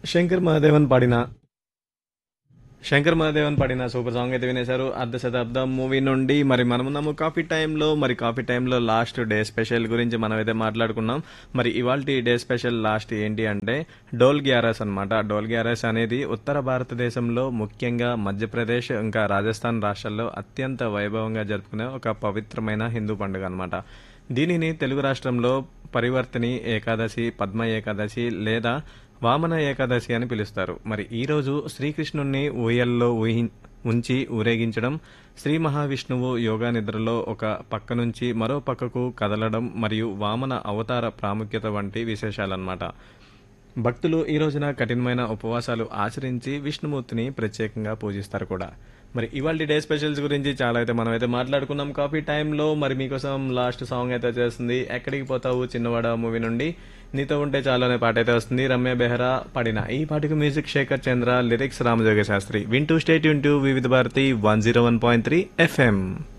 శంకర్ మహాదేవన్ పాడిన శంకర్ మహాదేవన్ పాడిన super song అయితే వినేశారు అర్ధ శతాబ్దం మూవీ నుండి మరి మనమున్నాము కాఫీ టైంలో మరి కాఫీ టైంలో లాస్ట్ డే స్పెషల్ గురించి మనం అయితే మాట్లాడుకున్నాం మరి ఇవాళ డే స్పెషల్ లాస్ట్ ఏంటి అంటే డోల్ గ్యారస్ అనమాట డోల్ గ్యారస్ అనేది ఉత్తర భారతదేశంలో ముఖ్యంగా మధ్యప్రదేశ్ ఇంకా రాజస్థాన్ రాష్ట్రాల్లో అత్యంత వైభవంగా జరుపుకునే ఒక పవిత్రమైన హిందూ పండుగ అనమాట దీనిని తెలుగు రాష్ట్రంలో పరివర్తని ఏకాదశి పద్మ ఏకాదశి లేదా వామన ఏకాదశి అని పిలుస్తారు మరి ఈ రోజు శ్రీకృష్ణుణ్ణి ఊయల్లో ఊహి ఉంచి ఊరేగించడం శ్రీ మహావిష్ణువు యోగా నిద్రలో ఒక పక్క నుంచి మరో పక్కకు కదలడం మరియు వామన అవతార ప్రాముఖ్యత వంటి విశేషాలన్నమాట భక్తులు ఈ రోజున కఠినమైన ఉపవాసాలు ఆచరించి విష్ణుమూర్తిని ప్రత్యేకంగా పూజిస్తారు కూడా మరి ఇవాళ డే స్పెషల్స్ గురించి చాలా అయితే మనం అయితే మాట్లాడుకున్నాం కాఫీ టైంలో మరి మీకోసం లాస్ట్ సాంగ్ అయితే వచ్చేస్తుంది ఎక్కడికి పోతావు చిన్నవాడ మూవీ నుండి నీతో ఉంటే చాలా అనే పాట అయితే వస్తుంది రమ్య బెహ్రా పాడిన ఈ పాటకు మ్యూజిక్ శేఖర్ చంద్ర లిరిక్స్ రామజోగ శాస్త్రి వింటూ స్టేట్ యూన్ to Vividha Bharati one zero one point three FM